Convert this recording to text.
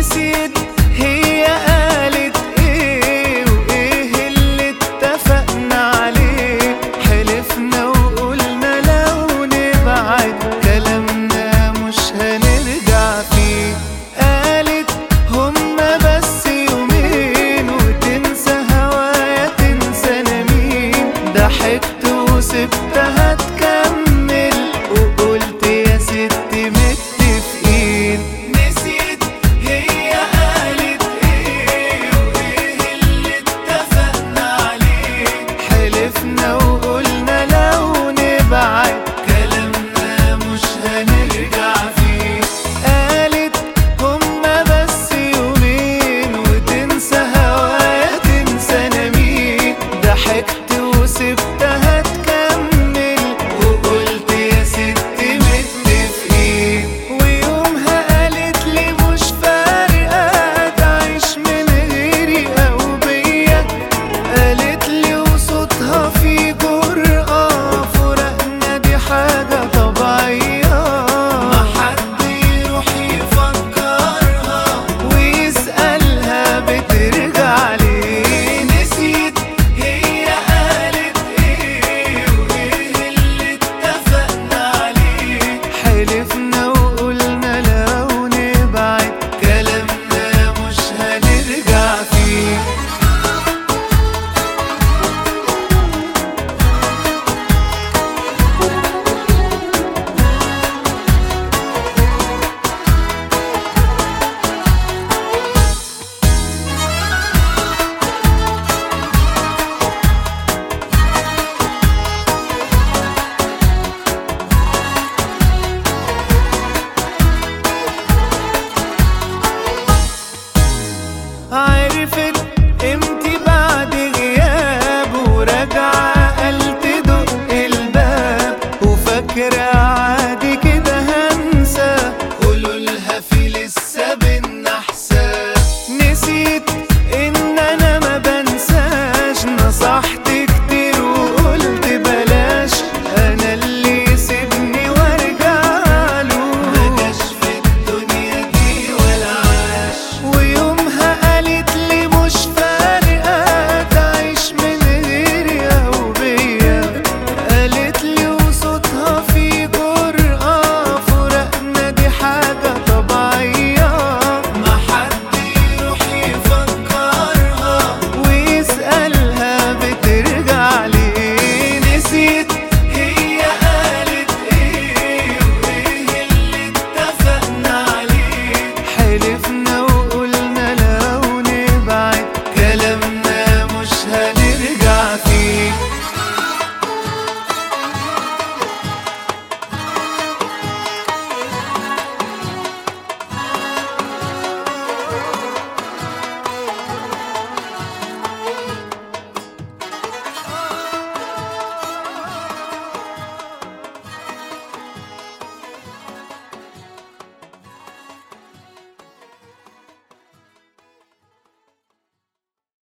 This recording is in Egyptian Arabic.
نسيت هي قالت ايه وايه اللي اتفقنا عليه حلفنا وقلنا لو نبعد كلامنا مش هنرجع فيه قالت هما بس يومين وتنسى هوايا تنسى انا مين ضحكت وسبتها تكمل وقلت يا ستي متفقين نسيت هي قالت ايه وايه اللي اتفقنا عليه حلفنا وقلنا لو نبعد كلامنا مش هنرجع فيه قالت هما بس يومين وتنسى هوايا تنسى انا مين ضحكت وسبتها تكمل وقلت يا ستي متفقين ويومها قالت لي مش فارقة تعيش من غيري أو بيا قالت لي وصوتها في جرأة فراقنا دي حاجة طبيعية ما حد يروح يفكرها ويسألها بترجع ليه نسيت هي قالت ايه وايه اللي اتفقنا عليه حلفنا وقلنا لو نبعد كلامنا مش هنرجع فيه